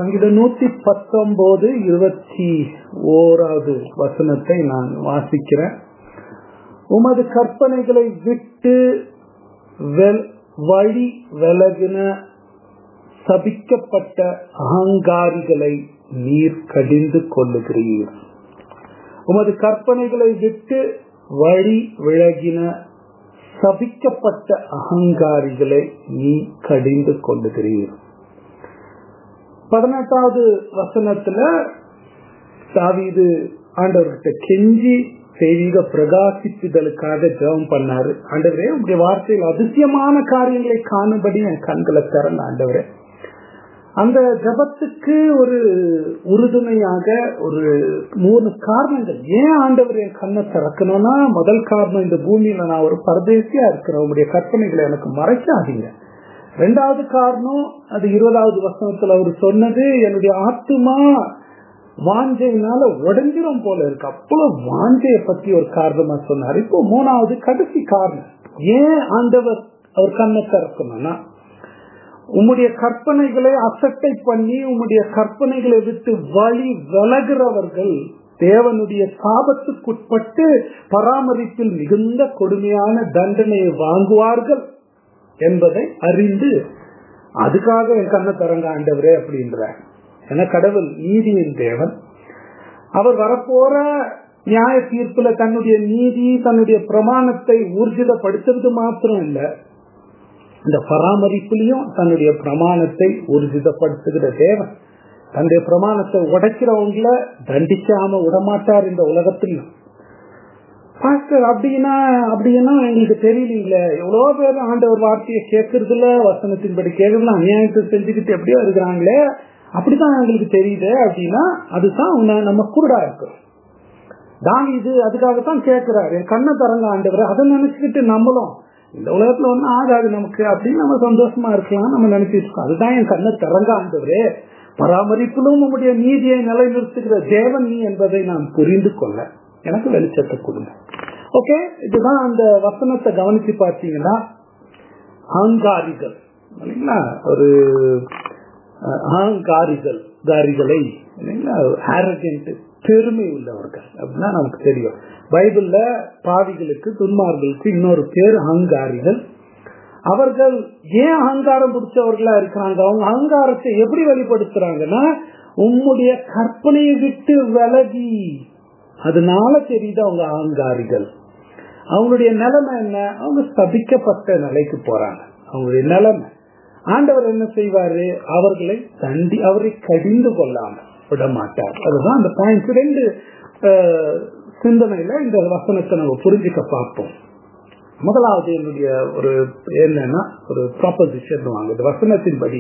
சங்கீதம் நூத்தி பத்தொன்பது இருபத்தி ஓராவது வசனத்தை நான் வாசிக்கிறேன் உமது கற்பனைகளை விட்டு வெல்- வழி விலகின சபிக்கப்பட்ட அகங்காரிகளை நீர் கடிந்து கொள்ளுகிறீர் உமது கற்பனைகளை விட்டு வழி விலகின சபிக்கப்பட்ட அகங்காரிகளை நீ கடிந்து கொள்ளுகிறீர் பதினெட்டாவது வசனத்துல தாவீது ஆண்டவர்கிட்ட கெஞ்சி தெய்வீக பிரகாசிப்புதலுக்காக ஜெபம் பண்ணாரு ஆண்டவரே உங்களுடைய வார்த்தையில் அதிசயமான காரியங்களை காணும்படி என் கண்களை திறந்த ஆண்டவரே அந்த ஜபத்துக்கு ஒரு உறுதுணையாக ஒரு மூணு காரணங்கள் ஏன் ஆண்டவர் என் கண்ணை திறக்கணும்னா முதல் காரணம் இந்த பூமியில நான் ஒரு பரதேசியா இருக்கிறேன் உங்களுடைய கற்பனைகளை எனக்கு மறைக்காதீங்க ரெண்டாவது காரணம் அது இருபதாவது வசனத்துல அவர் சொன்னது என்னுடைய ஆத்துமா வாஞ்சையினால உடஞ்சிரும் போல இருக்கு அவ்வளவு வாஞ்சைய பத்தி ஒரு காரணமா சொன்னார் இப்போ மூணாவது கடைசி காரணம் ஏன் ஆண்டவர் அவர் கண்ணை திறக்கணும்னா உம்முடைய கற்பனைகளை அசட்டை பண்ணி உம்முடைய கற்பனைகளை விட்டு வழி விலகிறவர்கள் தேவனுடைய சாபத்துக்குட்பட்டு பராமரிப்பில் மிகுந்த கொடுமையான தண்டனையை வாங்குவார்கள் என்பதை அறிந்து அதுக்காக என் கண்ணை திறங்க ஆண்டவரே அப்படின்றார் என கடவுள் நீதியின் தேவன் அவர் வரப்போற நியாய தீர்ப்புல தன்னுடைய நீதி தன்னுடைய பிரமாணத்தை ஊர்ஜிதப்படுத்துறது மாத்திரம் இல்ல இந்த பராமரிப்பிலையும் தன்னுடைய பிரமாணத்தை ஊர்ஜிதப்படுத்துகிற தேவன் தன்னுடைய பிரமாணத்தை உடைக்கிறவங்கள தண்டிக்காம விடமாட்டார் இந்த உலகத்திலையும் பாஸ்டர் அப்படின்னா அப்படின்னா எங்களுக்கு தெரியலீங்களே எவ்வளோ பேர் ஆண்டவர் வார்த்தையை கேட்கறதுல வசனத்தின்படி கேட்கறதுல அநியாயத்தை செஞ்சுக்கிட்டு எப்படியோ இருக்கிறாங்களே அப்படிதான் எங்களுக்கு தெரியுது அப்படின்னா அதுதான் உன்னை- நம்ம குருடா இருக்கிறோம் தான் இது அதுக்காகத்தான் கேட்கிறாரு என் கண்ணை தரங்க ஆண்டவர் அதை நினைச்சுக்கிட்டு நம்மளும் இந்த உலகத்துல ஒன்றும் ஆகாது நமக்கு அப்படின்னு நம்ம சந்தோஷமா இருக்கலாம் நம்ம நினைச்சிட்டு இருக்கோம் அதுதான் என் கண்ணை திறங்க ஆண்டவரே பராமரிப்பிலும் நம்முடைய நீதியை நிலைநிறுத்துகிற தேவன் நீ என்பதை நான் புரிந்து கொள்ள எனக்கு வெளிச்சத்தை கொடுங்க ஓகே இதுதான் அந்த வசனத்தை கவனிச்சு பார்த்தீங்கன்னா அகங்காரிகள் இல்லைங்களா ஒரு அஹ், அகங்காரிகள் காரிகளை இல்லைங்களா arrogant, பெருமை உள்ளவர்கள் அப்படின்னா நமக்கு தெரியும் பைபிள்ல பாவிகளுக்கு துன்மார்களுக்கு இன்னொரு பேர் அகங்காரிகள் அவர்கள் ஏன் அகங்காரம் பிடிச்சவர்களா இருக்கிறாங்க அவங்க அகங்காரத்தை எப்படி வெளிப்படுத்துறாங்கன்னா உம்முடைய கற்பனையை விட்டு விலகி அதனால தெரியுது அவங்க அகங்காரிகள் அவங்களுடைய நிலைமை என்ன அவங்க ஸ்தபிக்கப்பட்ட நிலைக்கு போறாங்க அவங்களுடைய நிலைமை ஆண்டவர் என்ன செய்வாரு அவர்களை தண்டி அவரை கடிந்து கொள்ளாம விட மாட்டார் அதுதான் அந்த பாயிண்ட் ரெண்டு அஹ், சிந்தனையில இந்த வசனத்தை நம்ம புரிஞ்சுக்க பார்ப்போம் முதலாவது என்னுடைய ஒரு என்னன்னா ஒரு ப்ராப்போசிஷன் வாங்க இந்த வசனத்தின்படி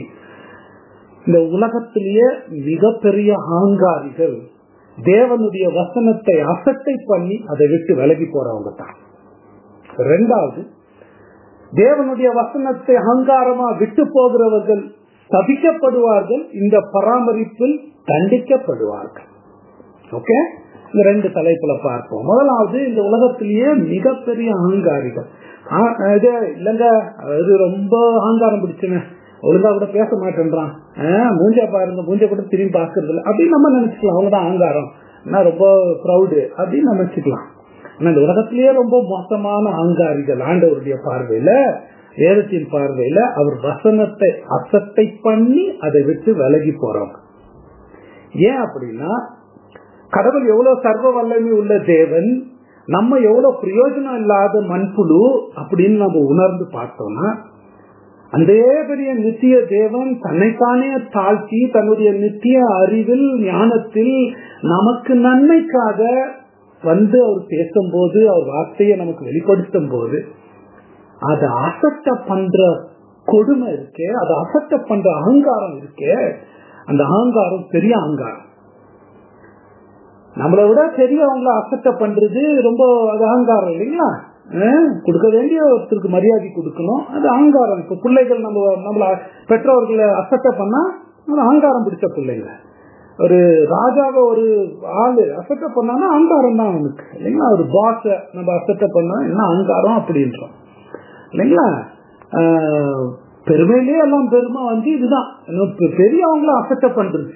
இந்த உலகத்திலேயே மிகப்பெரிய ஆங்காரிகள் தேவனுடைய வசனத்தை அசட்டை பண்ணி அதை விட்டு விலகி போறவங்க தான் ரெண்டாவது தேவனுடைய வசனத்தை அகங்காரமா விட்டு போகிறவர்கள் தபிக்கப்படுவார்கள் இந்த பராமரிப்பில் தண்டிக்கப்படுவார்கள் ஓகே இந்த ரெண்டு தலைப்புல பார்ப்போம் முதலாவது இந்த உலகத்திலேயே மிகப்பெரிய அகங்காரிகள் ஆ- இது இல்லங்க அது ரொம்ப அகங்காரம் பிடிச்சுங்க ஒழுங்கா கூட பேச மாட்டேன்றான் ஆ, மூஞ்ச பாருங்க மூஞ்ச கூட திரும்பி பாக்குறது இல்லை அப்படின்னு நம்ம நினைச்சுக்கலாம் அவங்கதான் அகங்காரம் நான் ரொம்ப ப்ரௌடு அப்படின்னு நம்ம நினைச்சுக்கலாம் ஆனா இந்த உலகத்திலேயே ரொம்ப மோசமான அகங்காரிகள் ஆண்டவருடைய பார்வையில வேதத்தின் பார்வையில அவர் வசனத்தை அசட்டை பண்ணி அதை விட்டு விலகி போறவங்க ஏன் அப்படின்னா கடவுள் எவ்வளவு சர்வ வல்லமை உள்ள தேவன் நம்ம எவ்வளவு பிரயோஜனம் இல்லாத மண்புழு அப்படின்னு நம்ம உணர்ந்து பார்த்தோம்னா அந்த பெரிய நித்திய தேவன் தன்னைத்தானே தாழ்த்தி தன்னுடைய நித்திய அறிவில் ஞானத்தில் நமக்கு நன்மைக்காக வந்து அவர் பேசும்போது அவர் வார்த்தையை நமக்கு வெளிப்படுத்தும் போது அதை அசட்ட பண்ற கொடுமை இருக்கே அதை அசட்ட பண்ற அகங்காரம் இருக்கே அந்த அகங்காரம் பெரிய அகங்காரம் நம்மளை விட பெரியவங்கள அசட்ட பண்றது ரொம்ப அது அகங்காரம் இல்லைங்களா அஹ் கொடுக்க வேண்டிய ஒருத்தருக்கு மரியாதை கொடுக்கணும் அது அகங்காரம் இப்ப பிள்ளைகள் நம்ம நம்மள பெற்றோர்களை அசட்ட பண்ணா அது அகங்காரம் பிடிச்ச பிள்ளைங்க ஒரு ராஜாவை ஒரு ஆளு அசட்ட பண்ணானா அகங்காரம் தான் அவனுக்கு இல்லைங்களா ஒரு பாஸ நம்ம அசட்ட பண்ணா என்ன அகங்காரம் அப்படின்றோம் இல்லைங்களா ஆஹ் பெருமையிலே எல்லாம் பெருமை வந்து இதுதான் இன்னும் பெ- பெரியவங்கள அசட்டை பண்றது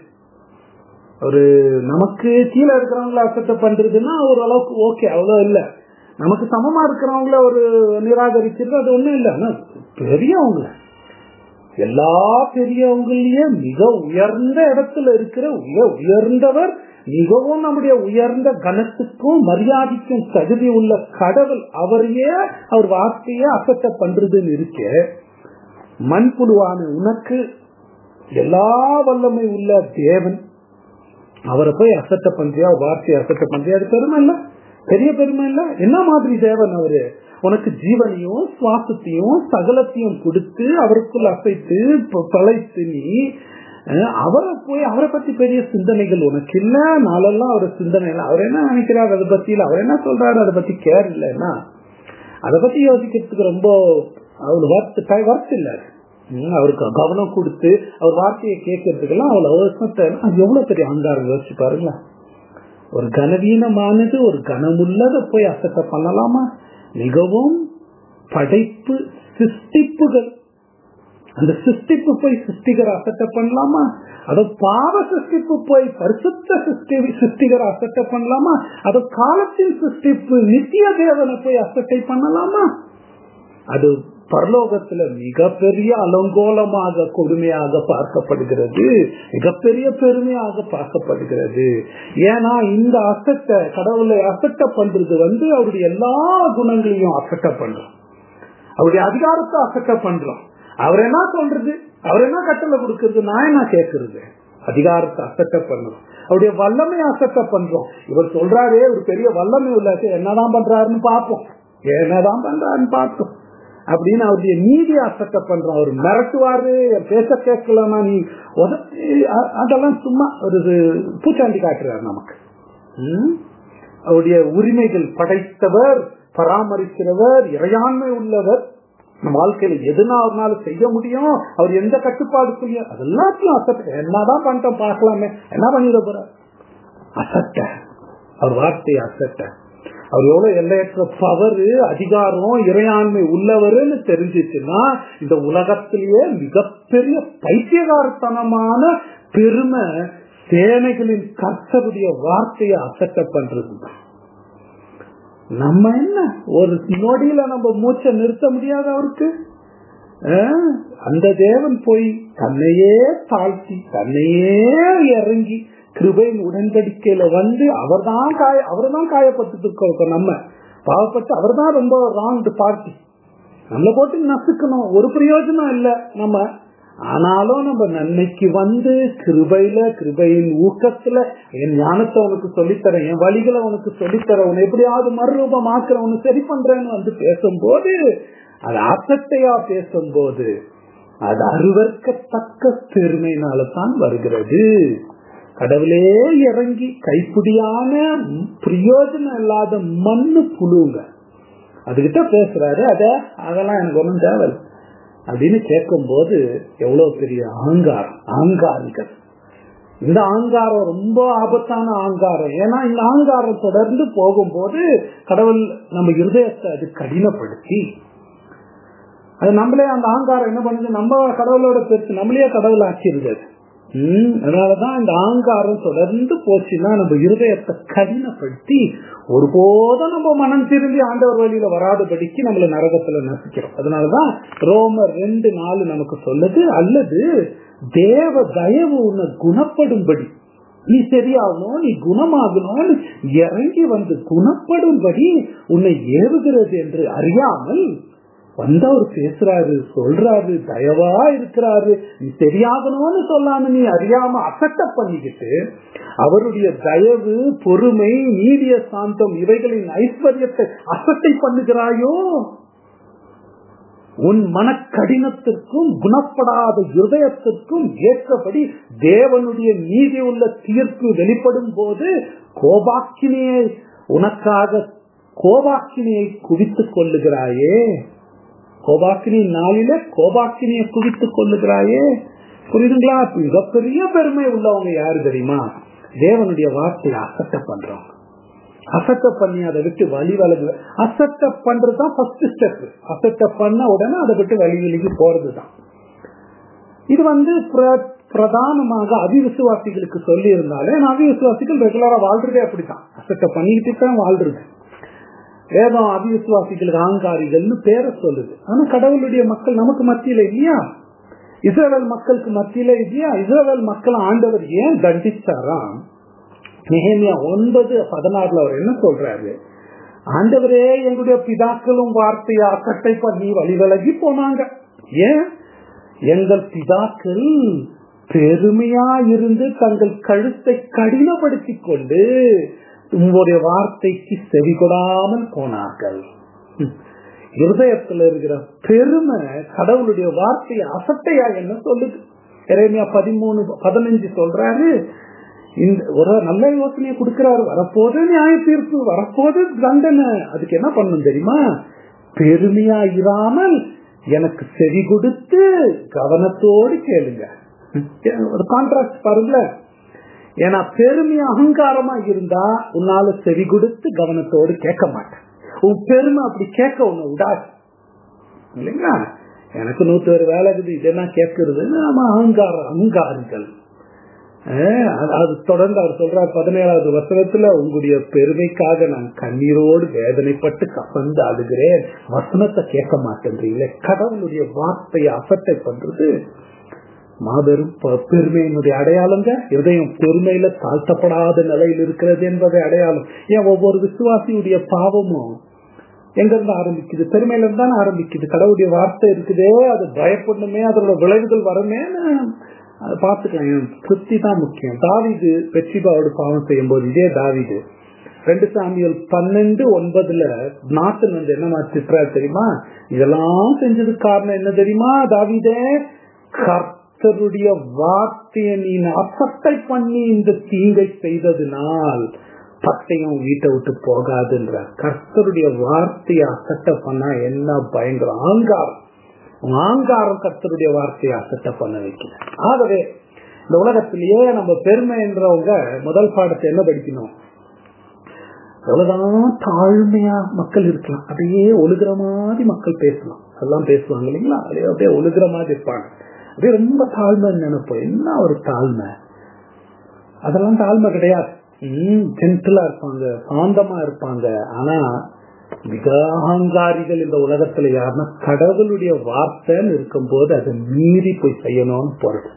ஒரு நமக்கு கீழே இருக்கிறவங்கள அசட்டை பண்றதுன்னா ஓரளவுக்கு ஓகே அவ்வளோ இல்ல நமக்கு சமமா இருக்கிறவங்கள ஒரு நிராகரிக்கிறது அது ஒண்ணும் இல்லை ஆனா பெரியவங்க எல்லா பெரியவங்களையே மிக உயர்ந்த இடத்துல இருக்கிற மிக உயர்ந்தவர் மிகவும் நம்முடைய உயர்ந்த கனத்துக்கும் மரியாதைக்கும் தகுதி உள்ள கடவுள் அவரையே அவர் வார்த்தையே அசட்ட பண்றதுன்னு இருக்க மண்புழுவான உனக்கு எல்லா வல்லமை உள்ள தேவன் அவரை போய் அசட்ட பண்றியா வார்த்தையை அசட்ட பண்றியா அது பெருமை இல்ல பெரிய பெருமை இல்ல என்ன மாதிரி தேவன் அவரு உனக்கு ஜீவனையும் சுவாசத்தையும் சகலத்தையும் கொடுத்து அவருக்குள் அசைத்து ப- பழைத்து நீ அஹ், அவரை போய் அவரை பத்தி பெரிய சிந்தனைகள் உனக்கு இல்ல நாளெல்லாம் அவர் சிந்தனை இல்லை அவர் என்ன நினைக்கிறார் அதை பத்தி இல்ல அவர் என்ன சொல்றாரு அதை பத்தி கேர் இல்லைன்னா அதை பத்தி யோசிக்கிறதுக்கு ரொம்ப அவ்வளவு வர்த்து வர்த்து இல்ல ம், அவருக்கு கவனம் கொடுத்து அவர் வார்த்தையை கேட்கறதுக்கெல்லாம் அவ்வளவு அவசரத்தை அது எவ்வளவு பெரிய அங்காரம் யோசிச்சு பாருங்களேன் ஒரு கனவீனமானது ஒரு கனமுள்ளதை போய் அசட்டை பண்ணலாமா மிகவும் படைப்பு சிருஷ்டிப்புகள் அந்த சிருஷ்டிப்பு போய் சிருஷ்டிகர் அசட்டை பண்ணலாமா அதோ பாவ சிருஷ்டிப்பு போய் பரிசுத்த சிருஷ்டி சிருஷ்டிகர் அசட்டை பண்ணலாமா அதோ காலத்தின் சிருஷ்டிப்பு நித்திய தேவனை போய் அசட்டை பண்ணலாமா அது பரலோகத்துல மிகப்பெரிய அலங்கோலமாக கொடுமையாக பார்க்கப்படுகிறது மிகப்பெரிய பெருமையாக பார்க்கப்படுகிறது ஏன்னா இந்த அசட்டை கடவுளை அசட்டை பண்றது வந்து அவருடைய எல்லா குணங்களையும் அசட்டை பண்றோம் அவருடைய அதிகாரத்தை அசட்டை பண்றோம் அவர் என்ன சொல்றது அவர் என்ன கட்டளை கொடுக்கறது நான் என்ன கேட்கறது அதிகாரத்தை அசட்டை பண்றோம் அவருடைய வல்லமை அசட்டை பண்றோம் இவர் சொல்றாரே ஒரு பெரிய வல்லமை உள்ள என்னதான் பண்றாருன்னு பார்ப்போம் என்னதான் பண்றாருன்னு பார்த்தோம் அப்படின்னு அவருடைய நீதி அசட்டை பண்றோம் அவர் மிரட்டுவாரு பேச கேட்கலன்னா நீ உத- அ- அதெல்லாம் சும்மா ஒரு இது பூச்சாண்டி காட்டுறாரு நமக்கு ம்? அவருடைய உரிமைகள் படைத்தவர் பராமரிக்கிறவர் இறையாண்மை உள்ளவர் நம்ம வாழ்க்கையில எதுனா அவர்னால செய்ய முடியும் அவர் எந்த கட்டுப்பாடுக்குரிய அதெல்லாத்தையும் அசட்ட என்னதான் பண்ணிட்டோம் பார்க்கலாமே என்ன பண்ணிட போற அசட்ட அவர் வார்த்தை அசட்ட அவர் எவ்வளவு எல்லையற்ற பவர் அதிகாரம் இறையாண்மை உள்ளவர்னு தெரிஞ்சிச்சுன்னா இந்த உலகத்திலேயே மிகப்பெரிய பைத்தியகாரத்தனமான பெருமை சேனைகளின் கர்த்தருடைய வார்த்தையை அசட்ட பண்றதுதான் நம்ம என்ன ஒரு நொடியில நம்ம மூச்சை நிறுத்த முடியாது அவருக்கு அஹ், அந்த தேவன் போய் தன்னையே தாழ்த்தி தன்னையே இறங்கி கிருபையின் உடன்படிக்கையில வந்து அவர்தான் காய அவர்தான் காயப்பட்டு இருக்கோம் நம்ம பாவப்பட்டு அவர்தான் ரொம்ப ராங் பார்ட்டி நம்மளை போட்டு நசுக்கணும் ஒரு பிரயோஜனம் இல்ல நம்ம ஆனாலும் நம்ம நன்மைக்கு வந்து கிருபையில கிருபையின் ஊக்கத்துல என் ஞானத்தை உனக்கு சொல்லித்தரேன் என் வழிகளை உனக்கு சொல்லித்தரேன் உன்னை எப்படியாவது மறுரூபம் ஆக்குறேன் உன்னை சரி பண்றேன்னு வந்து பேசும்போது அது அசட்டையா பேசும்போது அது அருவர்க்கத்தக்க பெருமையினால தான் வருகிறது கடவுளே இறங்கி கைப்பிடியான பிரயோஜனம் இல்லாத மண்ணு புழுங்க அதுகிட்ட பேசுறாரு அத அதெல்லாம் எனக்கு ஒன்றும் தேவை அப்படின்னு கேட்கும் போது எவ்வளவு பெரிய அகங்காரம் அகங்காரிகள் இந்த ஆங்காரம் ரொம்ப ஆபத்தான ஆங்காரம் ஏன்னா இந்த ஆங்காரம் தொடர்ந்து போகும்போது கடவுள் நம்ம இருதயத்தை அது கடினப்படுத்தி அது நம்மளே அந்த ஆங்காரம் என்ன பண்ணுது நம்ம கடவுளோட பெருசு நம்மளே கடவுள் ஆக்கிருந்தது உம் அதனாலதான் இந்த ஆங்காரம் தொடர்ந்து போச்சுன்னா நம்ம இருதயத்தை கடினப்படுத்தி ஒருபோதும் நம்ம மனம் திரும்பி ஆண்டவர் வழியில வராதபடிக்கு நம்மள நரகத்துல நசிக்கிறோம் அதனாலதான் ரோமர் ரெண்டு நாலு நமக்கு சொல்லுது அல்லது தேவ தயவு உன்னை குணப்படும்படி நீ சரியாகணும் நீ குணமாகணும் இறங்கி வந்து குணப்படும்படி உன்னை ஏவுகிறது என்று அறியாமல் வந்தவர் பேசுறாரு சொல்றாரு தயவா இருக்கிறாரு நீ சரியாகணும்னு சொல்லாம நீ அறியாம அசட்ட பண்ணிக்கிட்டு அவருடைய தயவு பொறுமை நீடிய சாந்தம் இவைகளின் ஐஸ்வர்யத்தை அசட்டை பண்ணுகிறாயோ உன் மனக்கடினத்திற்கும் குணப்படாத இருதயத்திற்கும் ஏற்றபடி தேவனுடைய நீதி உள்ள தீர்ப்பு வெளிப்படும் போது கோபாக்கினியை உனக்காக கோபாக்கினியை குவித்துக் கொள்ளுகிறாயே கோபாக்கினி நாளில கோபாக்கினியை குவித்துக் கொள்ளுகிறாயே புரியுதுங்களா மிகப்பெரிய பெருமை உள்ளவங்க யாரு தெரியுமா தேவனுடைய வார்த்தையை அசட்ட பண்றவங்க அசட்ட பண்ணி அதை விட்டு வழி வலது அசட்ட பண்றதுதான் ஃபர்ஸ்ட் ஸ்டெப் அசட்ட பண்ண உடனே அதை விட்டு வழி விலகி போறதுதான் இது வந்து பிர- பிரதானமாக அவிவிசுவாசிகளுக்கு சொல்லி இருந்தாலே அவிவிசுவாசிகள் ரெகுலரா வாழ்றதே அப்படித்தான் அசட்டை பண்ணிக்கிட்டு தான் வாழ்றது வேதம் அவிவிசுவாசிகளுக்கு ஆங்காரிகள்னு பேரை சொல்லுது ஆனா கடவுளுடைய மக்கள் நமக்கு மத்தியில இல்லையா இஸ்ரேல் மக்களுக்கு மத்தியில இல்லையா இஸ்ரேல் மக்கள் ஆண்டவர் ஏன் தண்டிச்சாராம் நெஹேமியா ஒன்பது பதினாறுல அவர் என்ன சொல்றாரு ஆண்டவரே எங்களுடைய பிதாக்களும் வார்த்தையை அக்கட்டை பண்ணி வழி விலகி போனாங்க ஏன் எங்கள் பிதாக்கள் பெருமையா இருந்து தங்கள் கழுத்தை கடினப்படுத்திக் கொண்டு உங்களுடைய வார்த்தைக்கு செவி கொடாமல் போனார்கள் ம். இருதயத்துல இருக்கிற பெருமை கடவுளுடைய வார்த்தையை அசட்டையா என்ன சொல்லுது எரேமியா பதிமூணு பதினஞ்சு சொல்றாரு இந்த ஒரு நல்ல யோசனையை கொடுக்கிறாரு வரப்போது நியாய தீர்ப்பு வரப்போது தண்டனை அதுக்கு என்ன பண்ணணும் தெரியுமா பெருமையா இராமல் எனக்கு செவி கொடுத்து கவனத்தோடு கேளுங்க ஒரு கான்ட்ராக்ட் பாருங்கள ஏன்னா பெருமை அகங்காரமா இருந்தா உன்னால செவி கொடுத்து கவனத்தோடு கேட்க மாட்டேன் உன் பெருமை அப்படி கேட்க உன்னை விடாது இல்லைங்களா எனக்கு நூத்தி ஒரு வேலை இருக்குது இதெல்லாம் கேட்கறது நாம அகங்காரம் அகங்காரிகள் அஹ் அது- அது தொடர்ந்து அவர் சொல்றார் பதினேழாவது வசனத்துல உங்களுடைய பெருமைக்காக நான் கண்ணீரோடு வேதனைப்பட்டு கசந்து அழுகிறேன் வசனத்தை கேட்க மாட்டேன்றீங்களே கடவுளுடைய வார்த்தையை அசட்டை பண்றது மாபெரும் ப- பெருமையினுடைய அடையாளங்க இருதயம் பெருமையில தாழ்த்தப்படாத நிலையில் இருக்கிறது என்பதை அடையாளம் ஏன் ஒவ்வொரு விசுவாசியுடைய பாவமும் எங்க இருந்து ஆரம்பிக்குது பெருமையில இருந்து தானே ஆரம்பிக்குது கடவுளுடைய வார்த்தை இருக்குதே அது பயப்படணுமே அதோட விளைவுகள் வருமே அதை பார்த்துக்கலாம் என் திருப்தி தான் முக்கியம் தாவிது வெற்றிபாவோடு பாவம் செய்யும் போது இதே தாவிது ரெண்டு சாமியல் பன்னெண்டு ஒன்பதுல நாட்டில் வந்து என்ன திட்டுறாரு தெரியுமா இதெல்லாம் செஞ்சதுக்கு காரணம் என்ன தெரியுமா தாவிதே கர்த்தருடைய வார்த்தையை நீ அசட்டை பண்ணி இந்த தீங்கை செய்ததினால் பட்டயம் வீட்டை விட்டு போகாதுன்ற கர்த்தருடைய வார்த்தையை அசட்டை பண்ணா என்ன பயங்கர ஆங்காரம் உன் ஆங்காரம் கர்த்தருடைய வார்த்தையை அசட்டை பண்ண வைக்கல ஆகவே இந்த உலகத்திலேயே நம்ம பெருமை என்றவங்க முதல் பாடத்தை என்ன படிக்கணும் எவ்வளவுதான் தாழ்மையா மக்கள் இருக்கலாம் அப்படியே ஒழுகிற மாதிரி மக்கள் பேசலாம் அதெல்லாம் பேசுவாங்க இல்லைங்களா அப்படியே அப்படியே ஒழுகிற மாதிரி இருப்பாங்க அப்படியே ரொம்ப தாழ்மை நினைப்போம் என்ன ஒரு தாழ்மை அதெல்லாம் தாழ்மை கிடையாது ஜென்டிலா இருப்பாங்க சாந்தமா இருப்பாங்க ஆனா மிக அகங்காரிகள் இந்த உலகத்துல யாருன்னா கடவுளுடைய வார்த்தைன்னு இருக்கும்போது அதை மீறி போய் செய்யணும்னு போறது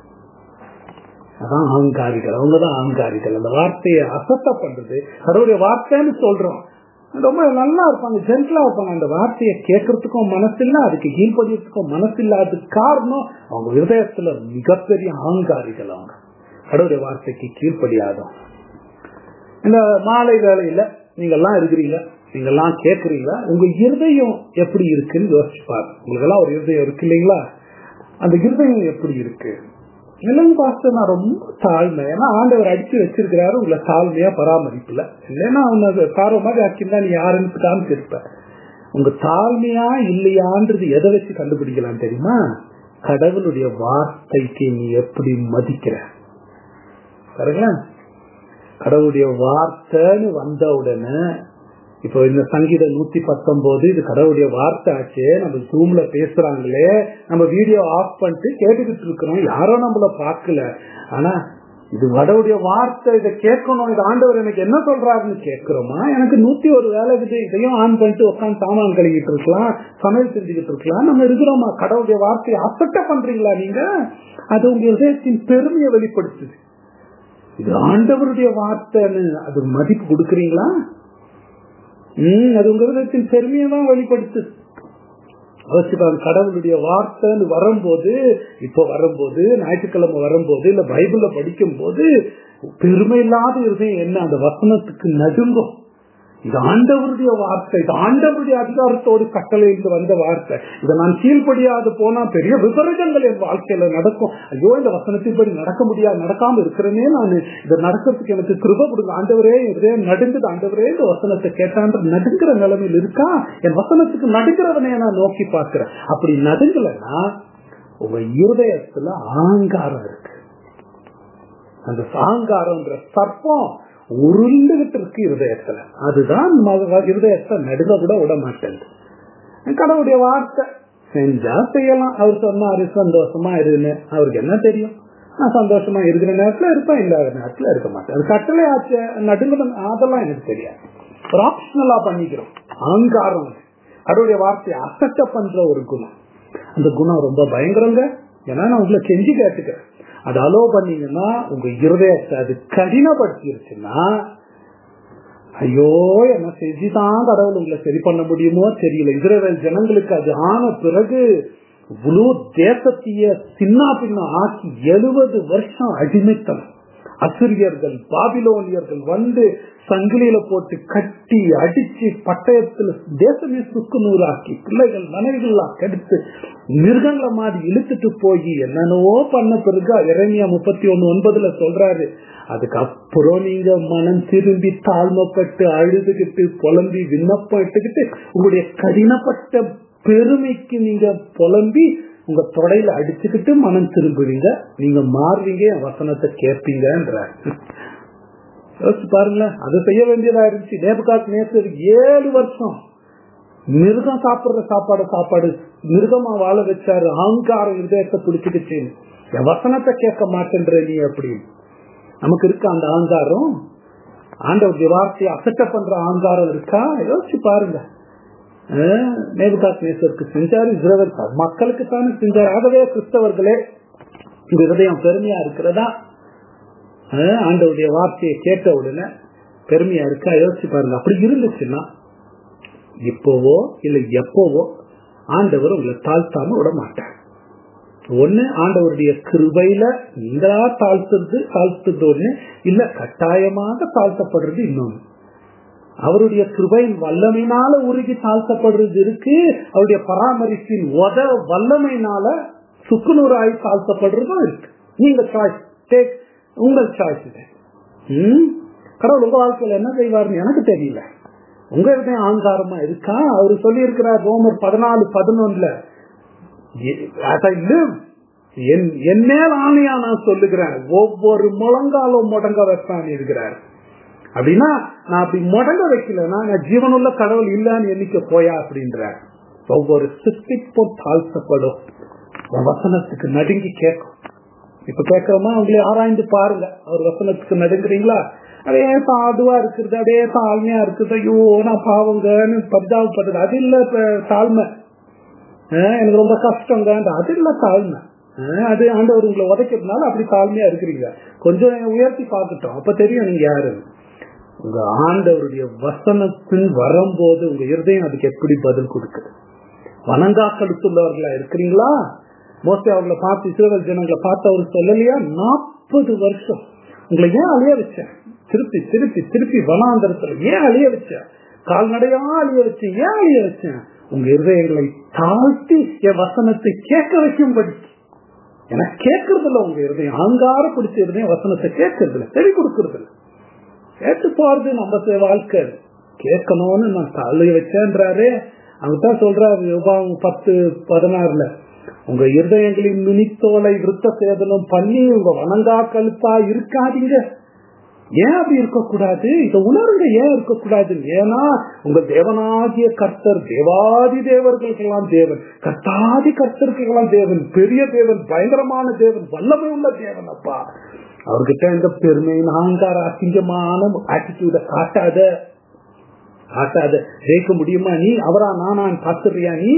அதான் அகங்காரிகள் அவங்கதான் அகங்காரிகள் அந்த வார்த்தையை அசத்த பண்றது கடவுளுடைய வார்த்தைன்னு சொல்றோம் ரொம்ப நல்லா இருப்பாங்க ஜென்டலா இருப்பாங்க அந்த வார்த்தையை கேட்கறதுக்கும் மனசு இல்ல அதுக்கு கீழ்படியறதுக்கும் மனசு இல்லாத காரணம் அவங்க ஹிருதயத்துல மிகப்பெரிய அகங்காரிகள் அவங்க கடவுளுடைய வார்த்தைக்கு கீழ்ப்படியாதோம் இந்த மாலை வேலையில நீங்க எல்லாம் இருக்கிறீங்க நீங்க எல்லாம் கேட்கறீங்க உங்க இருதயம் எப்படி இருக்குன்னு யோசிச்சு பாருங்க உங்களுக்கு எல்லாம் ஒரு இருதயம் இருக்கு இல்லைங்களா அந்த இருதயம் எப்படி இருக்கு இல்லைங்க பாஸ்டர் நான் ரொம்ப தாழ்மை ஏன்னா ஆண்டவர் அடிச்சு வச்சிருக்கிறாரு உங்களை தாழ்மையா பராமரிப்புல இல்லைன்னா அவனை சார மாதிரி ஆக்கியிருந்தா நீ யாருன்னு காமிச்சிருப்ப உங்க தாழ்மையா இல்லையான்றது எதை வச்சு கண்டுபிடிக்கலாம் தெரியுமா கடவுளுடைய வார்த்தைக்கு நீ எப்படி மதிக்கிற சரிங்களா கடவுளுடைய வார்த்தைன்னு வந்த உடனே இப்போ இந்த சங்கீதம் நூத்தி பத்தொன்பது இது கடவுளுடைய வார்த்தை ஆச்சு நம்ம ஜூம்ல பேசுறாங்களே நம்ம வீடியோ ஆஃப் பண்ணிட்டு கேட்டுக்கிட்டு இருக்கிறோம் யாரோ நம்மள பார்க்கல ஆனா இது கடவுளுடைய வார்த்தை இதை கேட்கணும் இது ஆண்டவர் எனக்கு என்ன சொல்றாருன்னு கேட்கிறோமா எனக்கு நூத்தி ஒரு வேலை இருக்குது இதையும் ஆன் பண்ணிட்டு உட்காந்து சாமான் கழுவிட்டு இருக்கலாம் சமையல் செஞ்சுக்கிட்டு இருக்கலாம் நம்ம இருக்கிறோமா கடவுளுடைய வார்த்தையை அசட்ட பண்றீங்களா நீங்க அது உங்க இதயத்தின் பெருமையை வெளிப்படுத்துது இது ஆண்டவருடைய வார்த்தைன்னு அது மதிப்பு கொடுக்குறீங்களா உம் அது உங்க விதத்தின் பெருமையை தான் வெளிப்படுத்து கடவுளுடைய வார்த்தைன்னு வரும்போது இப்ப வரும்போது ஞாயிற்றுக்கிழமை வரும்போது இல்ல பைபிள்ல படிக்கும் போது பெருமை இல்லாத இருதயம் என்ன அந்த வசனத்துக்கு நடுங்கும் இது ஆண்டவருடைய வார்த்தை இது ஆண்டவருடைய அதிகாரத்தோடு கட்டளையிலிருந்து வந்த வார்த்தை இதை நான் கீழ்படியாது போனா பெரிய விபரீதங்கள் என் வாழ்க்கையில நடக்கும் ஐயோ இந்த வசனத்தின்படி நடக்க முடியாது நடக்காம இருக்கிறேனே நான் இதை நடக்கிறதுக்கு எனக்கு கிருப கொடுங்க ஆண்டவரே இதே நடுங்குது ஆண்டவரே இந்த வசனத்தை கேட்டான்ற நடுங்கிற நிலைமையில் இருக்கா என் வசனத்துக்கு நடுங்கிறவனே நான் நோக்கி பார்க்கிறேன் அப்படி நடுங்கலைன்னா உங்க இருதயத்துல ஆங்காரம் இருக்கு அந்த சாங்காரம்ன்ற சர்ப்பம் உருண்டுகிட்டு இருக்கு இருதயத்துல அதுதான் இருதயத்தை நடுங்க கூட விட மாட்டேன் கடவுளுடைய வார்த்தை செஞ்சா செய்யலாம் அவர் சொன்னாரு சந்தோஷமா இருன்னு அவருக்கு என்ன தெரியும் நான் சந்தோஷமா இருக்கிற நேரத்துல இருப்பேன் இல்லாத நேரத்துல இருக்க மாட்டேன் அது கட்டளை ஆச்சு நடுங்கணும் அதெல்லாம் எனக்கு தெரியாது ஒரு ஆப்ஷனலா பண்ணிக்கிறோம் அகங்காரம் அவருடைய வார்த்தையை அசட்ட பண்ற ஒரு குணம் அந்த குணம் ரொம்ப பயங்கரங்க ஏன்னா நான் உங்களை கெஞ்சி கேட்டுக்கிறேன் அது அலோ பண்ணீங்கன்னா உங்க இருதயத்தை அது கடினப்படுத்திருச்சுன்னா ஐயோ என்ன செஞ்சுதான் கடவுள் உங்களை சரி பண்ண முடியுமோ தெரியல இஸ்ரேல் ஜனங்களுக்கு அது ஆன பிறகு முழு தேசத்தைய சின்ன பின்ன ஆக்கி எழுபது வருஷம் அடிமைத்தனம் அசிரியர்கள் பாபிலோனியர்கள் வந்து சங்கிலியில போட்டு கட்டி அடிச்சு பட்டயத்துல தேசமே சுக்கு நூறாக்கி பிள்ளைகள் மனைவிகள்லாம் கெடுத்து மிருகங்களை மாதிரி இழுத்துட்டு போய் என்னென்னவோ பண்ண பிறகு இறைமையா முப்பத்தி ஒன்னு ஒன்பதுல சொல்றாரு அதுக்கப்புறம் நீங்க மனம் திரும்பி தாழ்மைப்பட்டு அழுதுகிட்டு புலம்பி விண்ணப்பம் இட்டுக்கிட்டு உங்களுடைய கடினப்பட்ட பெருமைக்கு நீங்க புலம்பி உங்க தொடையில அடிச்சுக்கிட்டு மனம் திரும்புவீங்க நீங்க மாறுவீங்க என் வசனத்தை கேட்பீங்கன்ற யோசிச்சு பாருங்களேன் அதை செய்ய வேண்டியதா இருந்துச்சு நேபுகாத் நேசர் ஏழு வருஷம் மிருகம் சாப்பிடுற சாப்பாடு சாப்பாடு மிருகமா வாழ வச்சாரு அகங்காரம் இருதயத்தை பிடிச்சிக்கிச்சு என் வசனத்தை கேட்க மாட்டேன்ற நீ அப்படி நமக்கு இருக்க அந்த அகங்காரம் ஆண்டவருடைய வார்த்தையை அசட்ட பண்ற அகங்காரம் இருக்கா யோசிச்சு பாருங்க நேபுகாத் நேசருக்கு செஞ்சாரு இஸ்ரேல் மக்களுக்கு தானே செஞ்சார் ஆகவே கிறிஸ்தவர்களே இந்த இருதயம் பெருமையா இருக்கிறதா ஆண்டவுடைய வார்த்தையை கேட்ட உடனே பெருமையா இருக்கா யோசிச்சு பாருங்க அப்படி இருந்துச்சுன்னா இப்போவோ இல்ல எப்போவோ ஆண்டவர் உங்களை தாழ்த்தாம விட மாட்டார் ஒண்ணு ஆண்டவருடைய கிருபையில நீங்களா தாழ்த்துறது தாழ்த்துறது ஒண்ணு இல்ல கட்டாயமாக தாழ்த்தப்படுறது இன்னொன்னு அவருடைய கிருபையின் வல்லமையினால உருகி தாழ்த்தப்படுறது இருக்கு அவருடைய பராமரிப்பின் உத வல்லமையினால சுக்குநூறாய் தாழ்த்தப்படுறதும் இருக்கு நீங்க சாய்ஸ் டேக் உங்கள் சாய்ஸ் இது கடவுள் உங்க வாழ்க்கையில என்ன செய்வார்னு எனக்கு தெரியல உங்க இருதயம் ஆங்காரமா இருக்கா அவரு சொல்லி இருக்கிறார் ரோமர் பதினாலு பதினொன்னுல என் மேல் ஆணையா நான் சொல்லுகிறேன் ஒவ்வொரு முழங்காலும் முடங்க வைப்பான் இருக்கிறார் அப்படின்னா நான் அப்படி முடங்க வைக்கலன்னா நான் ஜீவனுள்ள கடவுள் இல்லன்னு எண்ணிக்க போயா அப்படின்ற ஒவ்வொரு சித்திப்பும் தாழ்த்தப்படும் வசனத்துக்கு நடுங்கி கேட்கும் இப்ப கேட்கிறோமா அவங்களே ஆராய்ந்து பாருங்க அவர் வசனத்துக்கு நடுங்குறீங்களா அதே சாதுவா இருக்கிறது அதே தாழ்மையா இருக்குது ஐயோ நான் பாவங்கன்னு பரிதாபப்படுறது அது இல்ல தாழ்மை எனக்கு ரொம்ப கஷ்டங்க அது இல்ல தாழ்மை அது ஆண்டவர் உங்களை உதைக்கிறதுனால அப்படி தாழ்மையா இருக்கிறீங்க கொஞ்சம் உயர்த்தி பார்த்துட்டோம் அப்ப தெரியும் நீங்க யாரு உங்க ஆண்டவருடைய வசனத்தின் வரும்போது உங்க இருதயம் அதுக்கு எப்படி பதில் கொடுக்குது வணங்கா கடுத்துள்ளவர்களா இருக்கிறீங்களா மோஸ்ட்லி அவர்களை பார்த்து இஸ்ரேல் ஜனங்களை பார்த்து அவர் சொல்லலையா நாற்பது வருஷம் உங்களை ஏன் அழிய வச்சேன் திருப்பி திருப்பி திருப்பி வனாந்தரத்துல ஏன் அழிய வச்சேன் கால்நடையா அழிய வச்சேன் ஏன் அழிய வச்சேன் உங்க இருதயங்களை தாழ்த்தி என் வசனத்தை கேட்க வைக்கும்படி எனக்கு கேட்கறது இல்ல உங்க இருதயம் அங்கார பிடிச்ச இருதயம் வசனத்தை கேட்கறது இல்ல செடி கொடுக்கறது இல்ல கேட்டு போறது நம்ம வாழ்க்கை கேட்கணும்னு நான் தள்ளி வச்சேன்றாரு அவங்கதான் சொல்றாரு பத்து பதினாறுல உங்க இருதயங்களின் நுனித்தோலை விருத்த சேதனம் பண்ணி உங்க வணங்கா கழுத்தா இருக்காதீங்க ஏன் அப்படி இருக்கக்கூடாது இதை உணர்வுங்க ஏன் இருக்கக்கூடாது ஏன்னா உங்க தேவனாகிய கர்த்தர் தேவாதி தேவர்களுக்கெல்லாம் தேவன் கர்த்தாதி கர்த்தருக்கெல்லாம் தேவன் பெரிய தேவன் பயங்கரமான தேவன் வல்லமை உள்ள தேவன் அப்பா அவர்கிட்ட இந்த பெருமை நாங்கார அசிங்கமான ஆட்டிடியூட காட்டாத காட்டாத ஜெயிக்க முடியுமா நீ அவரா நானான் பார்த்துறியா நீ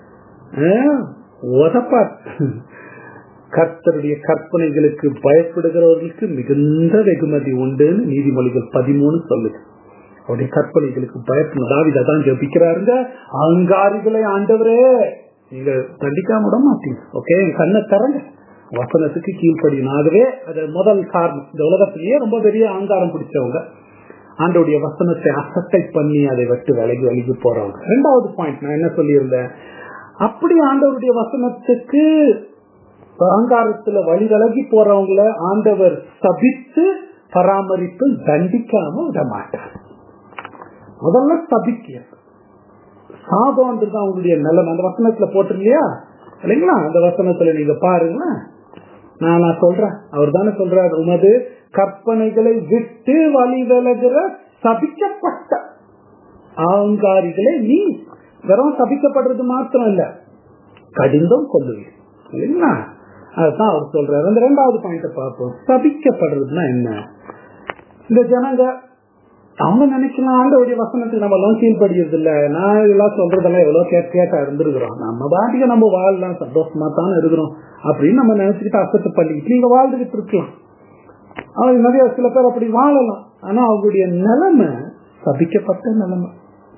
உதப்பா கர்த்தருடைய கற்பனைகளுக்கு பயப்படுகிறவர்களுக்கு மிகுந்த வெகுமதி உண்டுன்னு நீதிமொழிகள் பதிமூணு சொல்லுது அவருடைய கற்பனைகளுக்கு பயப்படணும் தாவித தான் ஜபிக்கிறாருங்க அங்காரிகளை ஆண்டவரே நீங்க தண்டிக்காம விட மாட்டீங்க ஓகே கண்ணை தரங்க வசனத்துக்கு கீழ்ப்படினாகவே அது முதல் காரணம் இந்த உலகத்திலேயே ரொம்ப பெரிய அங்காரம் பிடிச்சவங்க ஆண்டோடைய வசனத்தை அசட்டை பண்ணி அதை விட்டு விலகி விலகி போறவங்க ரெண்டாவது பாயிண்ட் நான் என்ன சொல்லியிருந்தேன் அப்படி ஆண்டவருடைய வசனத்துக்கு அகங்காரத்துல வழி விலகி போறவங்கள ஆண்டவர் சபித்து பராமரிப்பு தண்டிக்காம விட மாட்டார் முதல்ல சபிக்க சாபம்ன்றது அவங்களுடைய நிலைமை அந்த வசனத்துல போட்டிருக்கலையா இல்லைங்களா அந்த வசனத்துல நீங்க பாருங்களேன் நான் நான் சொல்றேன் அவர் தானே சொல்றாரு உமது கற்பனைகளை விட்டு வழி விலகிற சபிக்கப்பட்ட ஆங்காரிகளை நீ வெறும் சபிக்கப்படுறது மாத்திரம் இல்ல கடிந்தும் கொள்ளுவீர் இல்லைங்களா அதுதான் அவர் சொல்றாரு அந்த ரெண்டாவது பாயிண்ட பார்ப்போம் சபிக்கப்படுறதுன்னா என்ன இந்த ஜனங்க அவங்க நினைக்கலாம் ஆண்டவருடைய வசனத்துக்கு நம்ம எல்லாம் கீழ்படுகிறது இல்ல நான் இதெல்லாம் சொல்றதெல்லாம் எவ்வளவு கேட் கேட்டா இருந்திருக்கிறோம் நம்ம பாட்டுக்கு நம்ம வாழலாம் சந்தோஷமா தானே இருக்கிறோம் அப்படின்னு நம்ம நினைச்சுக்கிட்டு அசத்து பண்ணிக்கிட்டு நீங்க வாழ்ந்துகிட்டு இருக்கலாம் அவங்க நிறைய சில பேர் அப்படி வாழலாம் ஆனா அவங்களுடைய நிலைமை சபிக்கப்பட்ட நிலைமை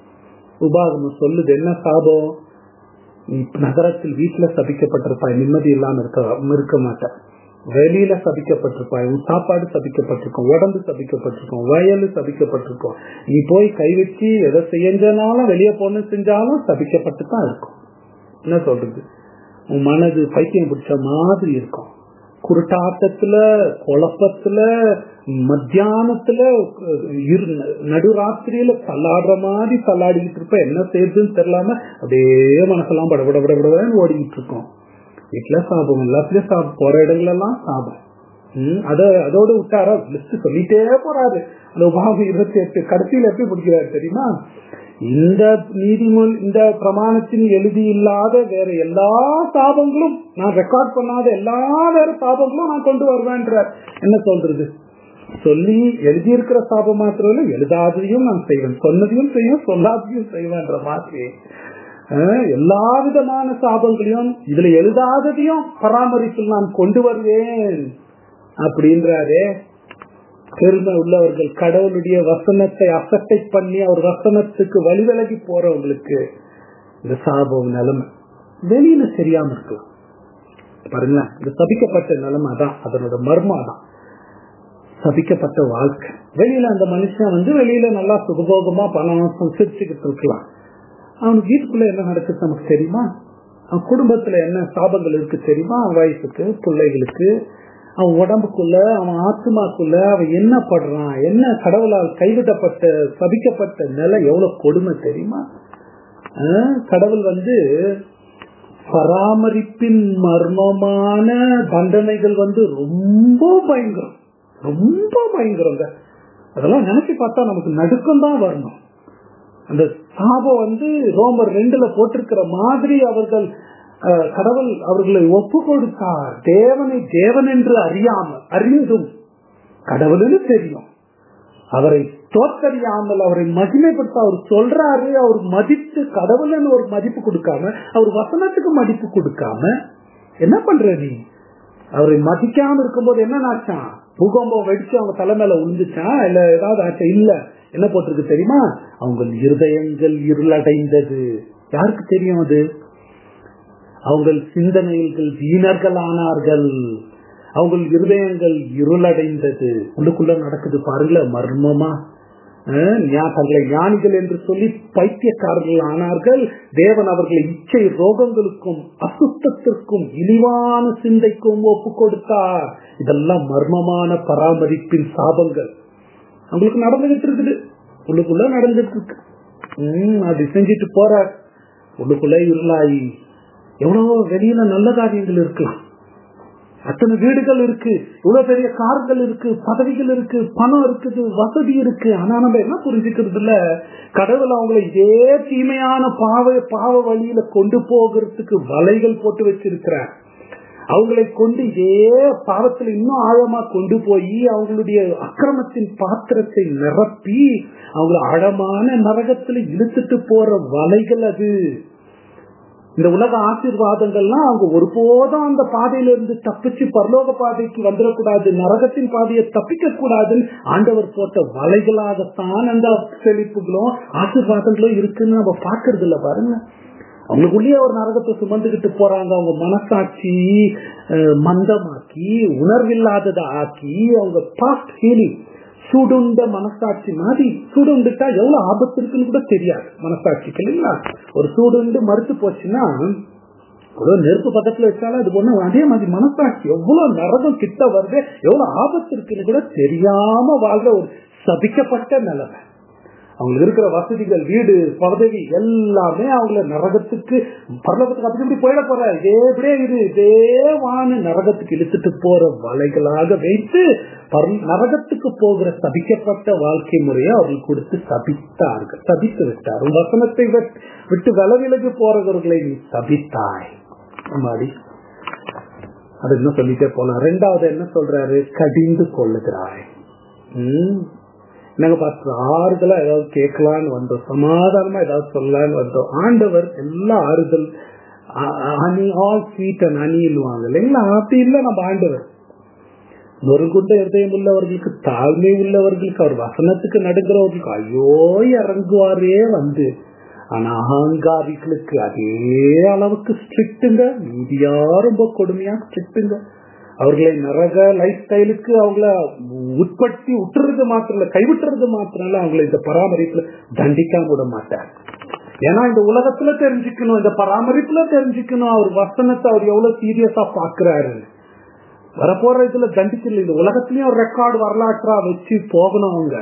உபாகமம் சொல்லுது என்ன சாபம் நீ நகரத்தில் வீட்டுல சபிக்கப்பட்டிருப்பாய் நிம்மதி இல்லாம இருக்க இருக்க மாட்டேன் வெளியில சபிக்கப்பட்டிருப்பாய் உன் சாப்பாடு சபிக்கப்பட்டிருக்கும் உடம்பு சபிக்கப்பட்டிருக்கும் வயலு சபிக்கப்பட்டிருக்கும் நீ போய் கை வச்சு எதை செஞ்சாலும் வெளியே போன செஞ்சாலும் சபிக்கப்பட்டு தான் இருக்கும் என்ன சொல்றது உன் மனது பைத்தியம் பிடிச்ச மாதிரி இருக்கும் குருட்டாட்டத்துல குழப்பத்துல மத்தியானத்துல நடுராத்திரியில தள்ளாடுற மாதிரி தள்ளாடிக்கிட்டு இருப்ப என்ன செய்யுதுன்னு தெரியலாம அப்படியே மனசெல்லாம் படபட படபடன்னு ஓடிக்கிட்டு இருக்கோம் வீட்டுல சாபம் எல்லாத்துலயும் சாபம் போற இடங்களெல்லாம் சாபம் உம் அத அதோட விட்டாரா லிஸ்ட் சொல்லிட்டே போறாரு அந்த உபாகம் இருபத்தி எட்டு கடைசியில எப்படி பிடிக்கிறாரு தெரியுமா இந்த நீதிமொழி இந்த பிரமாணத்தின் எழுதி இல்லாத வேற எல்லா சாபங்களும் நான் ரெக்கார்ட் பண்ணாத எல்லா வேற சாபங்களும் நான் கொண்டு வருவேன்றார் என்ன சொல்றது சொல்லி எழுதியிருக்கிற சாபம் மாத்திரம் இல்ல எழுதாததையும் நான் செய்வேன் சொன்னதையும் செய்வேன் சொல்லாததையும் செய்வேன்ற மாதிரி எல்லா விதமான சாபங்களையும் இதுல எழுதாததையும் பராமரிப்பில் நான் கொண்டு வருவேன் அப்படின்றாரே பெருமை உள்ளவர்கள் கடவுளுடைய வசனத்தை அசட்டை பண்ணி அவர் வசனத்துக்கு வழிவிலகி போறவங்களுக்கு இந்த சாபம் நிலைமை வெளியில தெரியாம இருக்கலாம் பாருங்களேன் இந்த சபிக்கப்பட்ட நிலைமை தான் அதனோட மர்மம் தான் சபிக்கப்பட்ட வாழ்க்கை வெளியில அந்த மனுஷன் வந்து வெளியில நல்லா சுகபோகமா பணம் சிரிச்சுக்கிட்டு இருக்கலாம் அவனுக்கு வீட்டுக்குள்ள என்ன நடக்குது நமக்கு தெரியுமா அவன் குடும்பத்துல என்ன சாபங்கள் இருக்கு தெரியுமா அவன் வயசுக்கு பிள்ளைகளுக்கு அவன் உடம்புக்குள்ள அவன் ஆத்மாக்குள்ள அவன் என்ன படுறான் என்ன கடவுளால் கைவிடப்பட்ட சபிக்கப்பட்ட நிலை எவ்வளவு கொடுமை தெரியுமா கடவுள் வந்து பராமரிப்பின் மர்மமான தண்டனைகள் வந்து ரொம்ப பயங்கரம் ரொம்ப பயங்கரங்க அதெல்லாம் நினைச்சு பார்த்தா நமக்கு நடுக்கம் தான் வரணும் அந்த சாபம் வந்து ரோமர் ரெண்டுல போட்டிருக்கிற மாதிரி அவர்கள் கடவுள் அவர்களை ஒப்பு கொடுத்தார் தேவனை தேவன் என்று அறியாமல் அறிந்தும் கடவுள்னு தெரியும் அவரை தோற்கறியாமல் அவரை மகிமைப்படுத்த அவர் சொல்றாரு அவர் மதித்து கடவுள்னு ஒரு மதிப்பு கொடுக்காம அவர் வசனத்துக்கு மதிப்பு கொடுக்காம என்ன பண்ற நீ அவரை மதிக்காம இருக்கும்போது என்ன ஆச்சான் பூகம்பம் வெடிச்சு அவங்க தலைமையில விழுந்துச்சான் இல்ல ஏதாவது ஆச்சா இல்ல என்ன போட்டிருக்கு தெரியுமா அவங்க இருதயங்கள் இருளடைந்தது யாருக்கு தெரியும் அது அவங்க சிந்தனைகள் வீணர்கள் ஆனார்கள் அவங்க இருதயங்கள் இருளடைந்தது உள்ளுக்குள்ள நடக்குது பாருங்கள மர்மமா தங்களை ஞானிகள் என்று சொல்லி பைத்தியக்காரர்கள் ஆனார்கள் தேவன் அவர்களை இச்சை ரோகங்களுக்கும் அசுத்தத்திற்கும் இழிவான சிந்தைக்கும் ஒப்பு கொடுத்தார் இதெல்லாம் மர்மமான பராமரிப்பின் சாபங்கள் அவங்களுக்கு நடந்துகிட்டு இருக்குது உள்ளுக்குள்ள நடந்துட்டு இருக்கு உம் அது செஞ்சுட்டு போற உள்ளுக்குள்ள இருளாயி எவ்வளவோ வெளியில நல்ல காரியங்கள் இருக்கலாம் அத்தனை வீடுகள் இருக்கு இவ்வளவு பெரிய கார்கள் இருக்கு பதவிகள் இருக்கு பணம் இருக்குது வசதி இருக்கு ஆனா நம்ம என்ன புரிஞ்சுக்கிறது இல்ல கடவுள் அவங்களை இதே தீமையான பாவ பாவ வழியில கொண்டு போகிறதுக்கு வலைகள் போட்டு வச்சிருக்கிறார் அவங்களை கொண்டு இதே பாவத்தில் இன்னும் ஆழமா கொண்டு போய் அவங்களுடைய அக்கிரமத்தின் பாத்திரத்தை நிரப்பி அவங்களை ஆழமான நரகத்துல இழுத்துட்டு போற வலைகள் அது இந்த உலக ஆசீர்வாதங்கள்லாம் அவங்க ஒருபோதும் அந்த பாதையில இருந்து தப்பிச்சு பரலோக பாதைக்கு வந்துடக்கூடாது நரகத்தின் பாதையை தப்பிக்க கூடாதுன்னு ஆண்டவர் போட்ட வலைகளாகத்தான் அந்த செழிப்புகளும் ஆசீர்வாதங்களும் இருக்குன்னு நம்ம பாக்குறது இல்ல பாருங்க அவங்களுக்குள்ளேயே ஒரு நரகத்தை சுமந்துகிட்டு போறாங்க அவங்க மனசாட்சி மந்தமாக்கி உணர்வில்லாததை ஆக்கி அவங்க பாஸ்ட் ஃபீலிங் சுடுண்ட மனசாட்சி மாதிரி சுடுண்டுட்டா எவ்வளவு ஆபத்து இருக்குன்னு கூட தெரியாது மனசாட்சிக்கு இல்லைங்களா ஒரு சூடுண்டு மறுத்து போச்சுன்னா ஒரு நெருப்பு பக்கத்துல வச்சாலும் அது ஒண்ணு அதே மாதிரி மனசாட்சி எவ்வளவு நரகம் கிட்ட வருது எவ்வளவு ஆபத்து இருக்குன்னு கூட தெரியாம வாழ்ற ஒரு சபிக்கப்பட்ட நிலைமை அவங்களுக்கு இருக்கிற வசதிகள் வீடு பதவி எல்லாமே அவங்கள நரகத்துக்கு பரலோகத்துக்கு அப்படி இப்படி போயிட போற இதே இப்படியே இரு இதே வான நரகத்துக்கு இழுத்துட்டு போற வலைகளாக வைத்து நரகத்துக்கு போகிற சபிக்கப்பட்ட வாழ்க்கை முறையை அவர்கள் கொடுத்து சபித்தார்கள் சபித்து விட்டார் வசனத்தை விட்டு விலவிலகு போறவர்களை நீ சபித்தாய் மாடி அது இன்னும் சொல்லிட்டே போலாம் ரெண்டாவது என்ன சொல்றாரு கடிந்து கொள்ளுகிறாய் உம் நாங்க பார்த்து ஆறுதலா ஏதாவது கேட்கலான்னு வந்தோம் சமாதானமா ஏதாவது சொல்லலான்னு வந்தோம் ஆண்டவர் எல்லா ஆறுதல் அணி ஆல் ஸ்வீட் அண்ட் அணில்வாங்க இல்லைங்களா அப்படி இல்லை நம்ம ஆண்டவர் நொறுங்குண்ட இருதயம் உள்ளவர்களுக்கு தாழ்மை உள்ளவர்களுக்கு அவர் வசனத்துக்கு நடுங்கிறவர்களுக்கு ஐயோ இறங்குவாரே வந்து ஆனா அகங்காரிகளுக்கு அதே அளவுக்கு ஸ்ட்ரிக்ட்டுங்க மீதியா ரொம்ப கொடுமையா ஸ்ட்ரிக்ட்டுங்க அவர்களை நரக லைஃப் ஸ்டைலுக்கு அவங்கள உட்படுத்தி விட்டுறது மாத்திரம் இல்ல கைவிட்டுறது மாத்திரம் இல்ல அவங்களை இந்த பராமரிப்புல தண்டிக்காம விட மாட்டார் ஏன்னா இந்த உலகத்துல தெரிஞ்சுக்கணும் இந்த பராமரிப்புல தெரிஞ்சுக்கணும் அவர் வசனத்தை அவர் எவ்வளவு சீரியஸா பாக்குறாரு வரப்போற இதுல தண்டிக்கல இந்த உலகத்திலயும் ஒரு ரெக்கார்டு வரலாற்றா வச்சு போகணும் அவங்க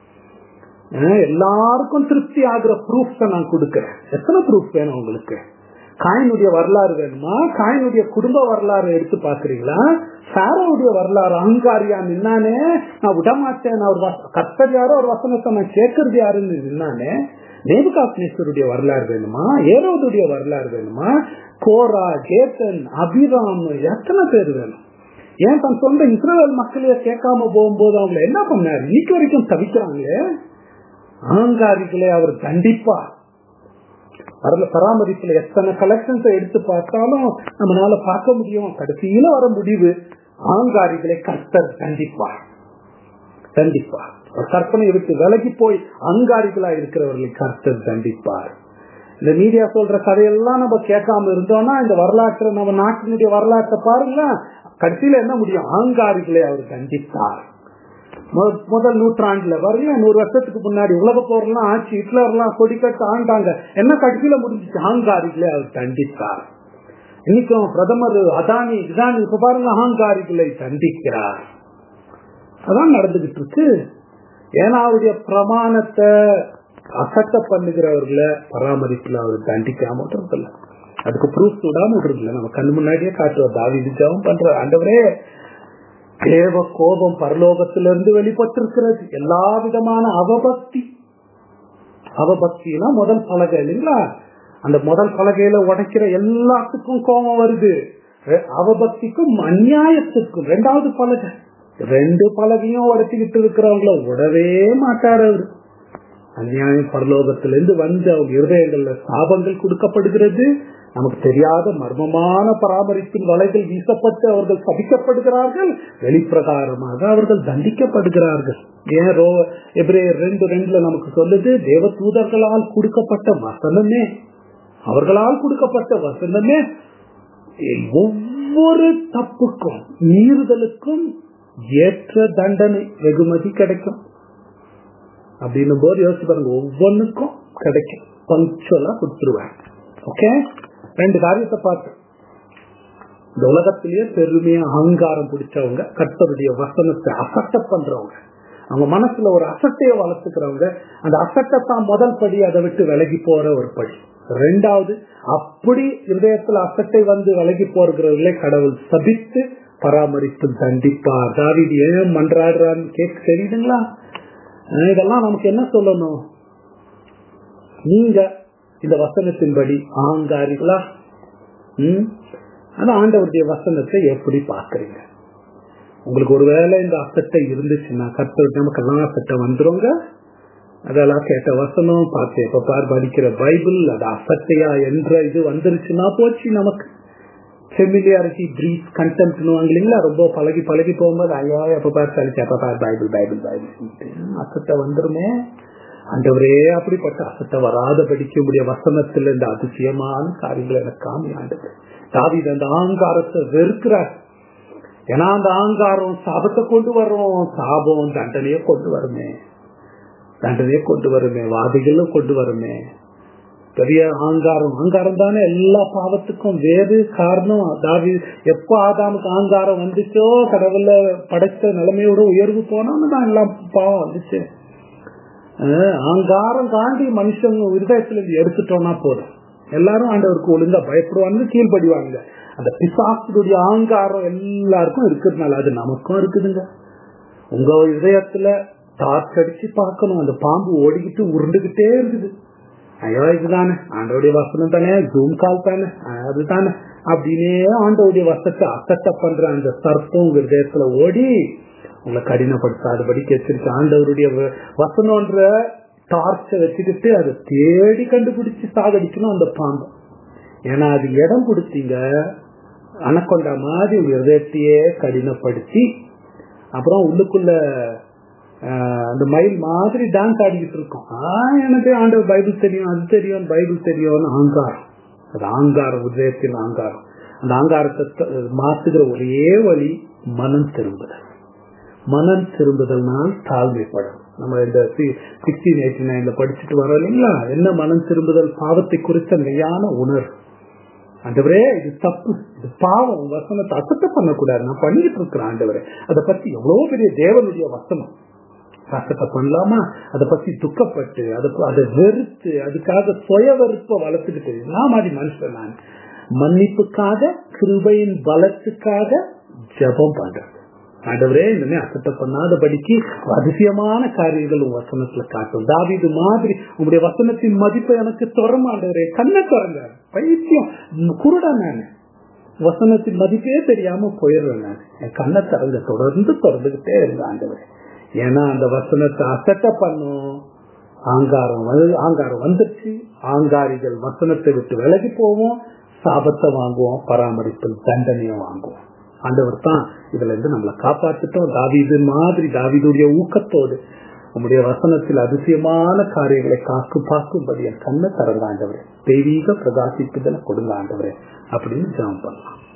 எல்லாருக்கும் திருப்தி ஆகுற ப்ரூஃப் நான் கொடுக்கறேன் எத்தனை ப்ரூஃப் வேணும் உங்களுக்கு காயினுடைய வரலாறு வேணுமா காயினுடைய குடும்ப வரலாறு எடுத்து பாக்குறீங்களா சாரோடைய வரலாறு அகங்காரியா நின்னானே நான் விடமாட்டேன் அவர் கத்தர் யாரோ ஒரு வசனத்தை நான் கேட்கறது யாருன்னு நின்னானே நேபுகாத்னேஸ்வருடைய வரலாறு வேணுமா ஏரோதுடைய வரலாறு வேணுமா கோரா கேத்தன் அபிராம் எத்தனை பேர் வேணும் ஏன் தன் சொந்த இஸ்ரேல் மக்களையே கேட்காம போகும்போது அவங்க என்ன பண்ணாரு இன்னைக்கு வரைக்கும் தவிக்கிறாங்களே அகங்காரிகளை அவர் தண்டிப்பா வரல பராமரிப்புல எத்தனை கலெக்ஷன்ஸ் எடுத்து பார்த்தாலும் நம்மளால பார்க்க முடியும் கடைசியில வர முடிவு ஆங்காரிகளை கர்த்தர் கண்டிப்பார் கண்டிப்பார் கற்பனை விட்டு விலகி போய் அங்காரிகளா இருக்கிறவர்களை கர்த்தர் தண்டிப்பார் இந்த மீடியா சொல்ற கதையெல்லாம் நம்ம கேட்காம இருந்தோம்னா இந்த வரலாற்றை நம்ம நாட்டினுடைய வரலாற்றை பாருங்க கடைசியில என்ன முடியும் ஆங்காரிகளை அவர் தண்டித்தார் முதல் நூற்றாண்டுல வரல நூறு வருஷத்துக்கு முன்னாடி உலக போர்லாம் ஆட்சி ஹிட்லர் எல்லாம் கொடிக்கட்டு ஆண்டாங்க என்ன கடைசியில முடிஞ்சிச்சு அகங்காரிகளை அவர் தண்டித்தார் இன்னைக்கும் பிரதமர் அதானி இதானி இப்ப பாருங்க அகங்காரிகளை தண்டிக்கிறார் அதான் நடந்துகிட்டு இருக்கு ஏன்னா அவருடைய பிரமாணத்தை அசட்ட பண்ணுகிறவர்களை பராமரிப்புல அவர் தண்டிக்காம விடுறதில்ல அதுக்கு ப்ரூஃப் விடாம விடுறதில்ல நம்ம கண்ணு முன்னாடியே காட்டுவார் தாவி ஜபம் பண்ற ஆண்டவரே தேவ கோபம் பரலோகத்திலிருந்து வெளிப்பட்டிருக்கிறது எல்லா விதமான அவபக்தி அவபக்தினா முதல் பலகை இல்லைங்களா அந்த முதல் பலகையில உடைக்கிற எல்லாத்துக்கும் கோபம் வருது அவபக்திக்கும் அந்நியாயத்துக்கும் ரெண்டாவது பலகை ரெண்டு பலகையும் உடைச்சுக்கிட்டு இருக்கிறவங்கள விடவே மாட்டார் அவரு அந்நியாயம் பரலோகத்திலிருந்து வந்து அவங்க இருதயங்கள்ல சாபங்கள் கொடுக்கப்படுகிறது நமக்கு தெரியாத மர்மமான பராமரிப்பின் வலைகள் வீசப்பட்டு அவர்கள் சபிக்கப்படுகிறார்கள் வெளிப்பிரகாரமாக அவர்கள் தண்டிக்கப்படுகிறார்கள் ஏன் ரோ எப்ரே ரெண்டு ரெண்டுல நமக்கு சொல்லுது தேவ தூதர்களால் கொடுக்கப்பட்ட வசனமே அவர்களால் கொடுக்கப்பட்ட வசனமே ஒவ்வொரு தப்புக்கும் மீறுதலுக்கும் ஏற்ற தண்டனை வெகுமதி கிடைக்கும் அப்படின்னும் போது யோசிச்சு பாருங்க ஒவ்வொன்றுக்கும் கிடைக்கும் பங்க்சுவலா கொடுத்துருவேன் ஓகே ரெண்டு காரியத்தை பார்த்து இந்த உலகத்திலேயே பெருமையா அகங்காரம் பிடிச்சவங்க கர்த்தருடைய வசனத்தை அசட்ட பண்றவங்க அவங்க மனசுல ஒரு அசட்டையை வளர்த்துக்கிறவங்க அந்த அசட்டை தான் முதல் படி அதை விட்டு விலகி போற ஒரு படி ரெண்டாவது அப்படி இதயத்துல அசட்டை வந்து விலகி போறவர்களே கடவுள் சபித்து பராமரித்து தண்டிப்பார் தாவிது ஏன் மன்றாடுறான்னு கேட்க தெரியுதுங்களா இதெல்லாம் நமக்கு என்ன சொல்லணும் நீங்க இந்த வசனத்தின்படி ஆங்காரிகளா உம் அது ஆண்டவருடைய வசனத்தை எப்படி பாக்குறீங்க உங்களுக்கு ஒருவேளை இந்த அசட்டை இருந்துச்சுன்னா கர்த்தர் நமக்கு எல்லாம் அசட்டை வந்துருங்க அதெல்லாம் கேட்ட வசனம் பார்த்து எப்ப பார் படிக்கிற பைபிள் அது அசட்டையா என்ற இது வந்துருச்சுன்னா போச்சு நமக்கு ஃபெமிலியாரிட்டி பிரீத் கண்டெம்ட்னு இல்லைங்களா ரொம்ப பழகி பழகி போகும்போது ஐயோ எப்ப பார் கழிச்சு எப்ப பார் பைபிள் பைபிள் பைபிள் அசட்டை வந்துருமே ஆண்டவரே அப்படிப்பட்ட அசத்தை வராத படிக்க முடிய வசனத்துல இந்த அதிசயமான காரியங்களை எனக்கு காமி ஆண்டவர் தாவி அந்த ஆங்காரத்தை வெறுக்கிறார் ஏன்னா அந்த ஆங்காரம் சாபத்தை கொண்டு வரும் சாபம் தண்டனையை கொண்டு வருமே தண்டனையை கொண்டு வருமே வாதிகளும் கொண்டு வருமே பெரிய ஆங்காரம் ஆங்காரம் தானே எல்லா பாவத்துக்கும் வேறு காரணம் தாவி எப்ப ஆதாமுக்கு ஆங்காரம் வந்துச்சோ கடவுள படைத்த நிலைமையோட உயர்வு போனோம்னு தான் எல்லாம் பாவம் வந்துச்சு ஆங்காரம் தாண்டி மனுஷன் இருதயத்துல இருந்து எடுத்துட்டோம்னா போதும் எல்லாரும் ஆண்டவருக்கு ஒழுங்கா பயப்படுவாங்க கீழ்படிவாங்க அந்த பிசாசுடைய ஆங்காரம் எல்லாருக்கும் இருக்கிறதுனால அது நமக்கும் இருக்குதுங்க உங்க இதயத்துல டார்ச் அடிச்சு பார்க்கணும் அந்த பாம்பு ஓடிக்கிட்டு உருண்டுகிட்டே இருக்குது ஐயோ இதுதானே ஆண்டோடைய வசனம் தானே ஜூம் கால் தானே அதுதானே அப்படின்னே ஆண்டவுடைய வசத்தை அசட்ட பண்ற அந்த சர்ப்பம் உங்க இதயத்துல ஓடி உங்களை கடினப்படுத்தாதபடி கேச்சிருக்கு ஆண்டவருடைய வ- வசனம்ன்ற டார்ச்சை வச்சுக்கிட்டு அதை தேடி கண்டுபிடிச்சு சாகடிக்கணும் அந்த பாம்பு ஏன்னா அது இடம் கொடுத்தீங்க அணக்கொண்டா மாதிரி உங்க இதயத்தையே கடினப்படுத்தி அப்புறம் உள்ளுக்குள்ள ஆஹ், அந்த மயில் மாதிரி டான்ஸ் ஆடிக்கிட்டு இருக்கோம் ஆஹ் எனக்கு ஆண்டவர் பைபிள் தெரியும் அது தெரியும் பைபிள் தெரியும்னு ஆங்காரம் அது ஆங்காரம் உதயத்தின் ஆங்காரம் அந்த ஆங்காரத்தை த- மாத்துகிற ஒரே வழி மனம் திரும்புதல் மனம் திரும்புதல்னால் தாழ்மைப்படும் நம்ம இந்த சிக்ஸ்டீன் எயிட்டி நைன்ல படிச்சுட்டு வரோம் இல்லைங்களா என்ன மனம் திரும்புதல் பாவத்தை குறித்த மெய்யான உணர்வு ஆண்டவரே இது தப்பு இது பாவம் உன் வசனத்தை அசத்த பண்ணக்கூடாது நான் பண்ணிட்டு இருக்கிறேன் ஆண்டவரே அதை பத்தி எவ்வளவு பெரிய தேவனுடைய வசனம் அசத்த பண்ணலாமா அதை பத்தி துக்கப்பட்டு அதுக்கு அதை வெறுத்து அதுக்காக சுய வெறுப்பை வளர்த்துக்கிட்டு நான் மாதிரி மனுஷன் நான் மன்னிப்புக்காக கிருபையின் பலத்துக்காக ஜெபம் பண்றேன் ஆண்டவரே இனிமே அசட்ட பண்ணாதபடிக்கு அதிசயமான காரியங்கள் உங்க வசனத்துல காட்டும் தாவீது மாதிரி உங்களுடைய வசனத்தின் மதிப்பை எனக்கு தொடரும் ஆண்டவரே கண்ணை திறங்க பைத்தியம் குருடா நான் வசனத்தின் மதிப்பே தெரியாம போயிடுறேன் நான் என் கண்ணை திறங்க தொடர்ந்து திறந்துகிட்டே இருங்க ஆண்டவரே ஏன்னா அந்த வசனத்தை அசட்ட பண்ணும் ஆங்காரம் வந்து- ஆங்காரம் வந்துருச்சு ஆங்காரிகள் வசனத்தை விட்டு விலகி போவோம் சாபத்தை வாங்குவோம் பராமரிப்பில் தண்டனையும் வாங்குவோம் ஆண்டவர் தான் இதுல இருந்து நம்மளை காப்பாத்திட்டோம் தாவீது மாதிரி தாவீதுடைய ஊக்கத்தோடு உங்களுடைய வசனத்தில் அதிசயமான காரியங்களை காக்கு பார்க்கும்படி என் கண்ணை தரங்க ஆண்டவரே தெய்வீக பிரகாசிப்புதலை கொடுங்க ஆண்டவரே அப்படின்னு ஜெபம் பண்ணலாம்